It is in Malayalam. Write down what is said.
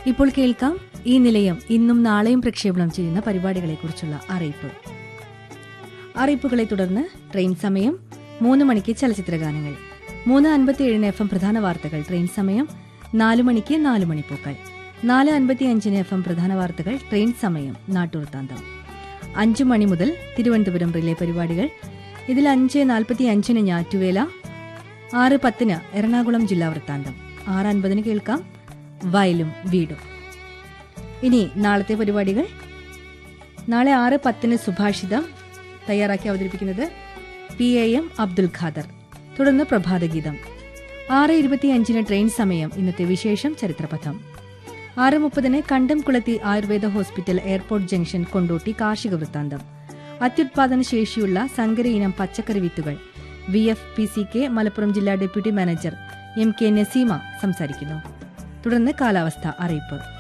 ഇപ്പോൾ കേൾക്കാം ഈ നിലയം ഇന്നും നാളെയും പ്രക്ഷേപണം ചെയ്യുന്ന പരിപാടികളെക്കുറിച്ചുള്ള അറിയിപ്പ് അറിയിപ്പുകളെ തുടർന്ന് ട്രെയിൻ സമയം മൂന്ന് മണിക്ക് ചലച്ചിത്രഗാനങ്ങൾ മൂന്ന് അൻപത്തി ഏഴിന് എഫ് എം പ്രധാന വാർത്തകൾ ട്രെയിൻ സമയം നാല് മണിക്ക് നാല് മണിപ്പൂക്കൾ നാല് അൻപത്തി അഞ്ചിന് എഫ് എം പ്രധാന വാർത്തകൾ ട്രെയിൻ സമയം നാട്ടുവൃത്താന്തം അഞ്ചു മണി മുതൽ തിരുവനന്തപുരം റിലേ പരിപാടികൾ ഇതിൽ അഞ്ച് നാൽപ്പത്തി അഞ്ചിന് ഞാറ്റുവേല ആറ് പത്തിന് എറണാകുളം ജില്ലാ വൃത്താന്തം ആറ് അൻപതിന് കേൾക്കാം വയലും വീടും ഇനി നാളത്തെ പരിപാടികൾ നാളെ ആറ് പത്തിന് സുഭാഷിതം തയ്യാറാക്കി അവതരിപ്പിക്കുന്നത് P A M Abdul Khader തുടർന്ന് പ്രഭാതഗീതം ആറ് ഇരുപത്തിയഞ്ചിന് ട്രെയിൻ സമയം ഇന്നത്തെ വിശേഷം ചരിത്രപഥം ആറ് മുപ്പതിന് Kandamkulathi Ayurveda hospital airport junction Kondotty കാർഷിക വൃത്താന്തം അത്യുത്പാദന ശേഷിയുള്ള സങ്കര ഇനം പച്ചക്കറി വിത്തുകൾ V F P C K Malappuram ജില്ലാ deputy manager M K Naseema സംസാരിക്കുന്നു തുടർന്ന് കാലാവസ്ഥ അറിയിപ്പ്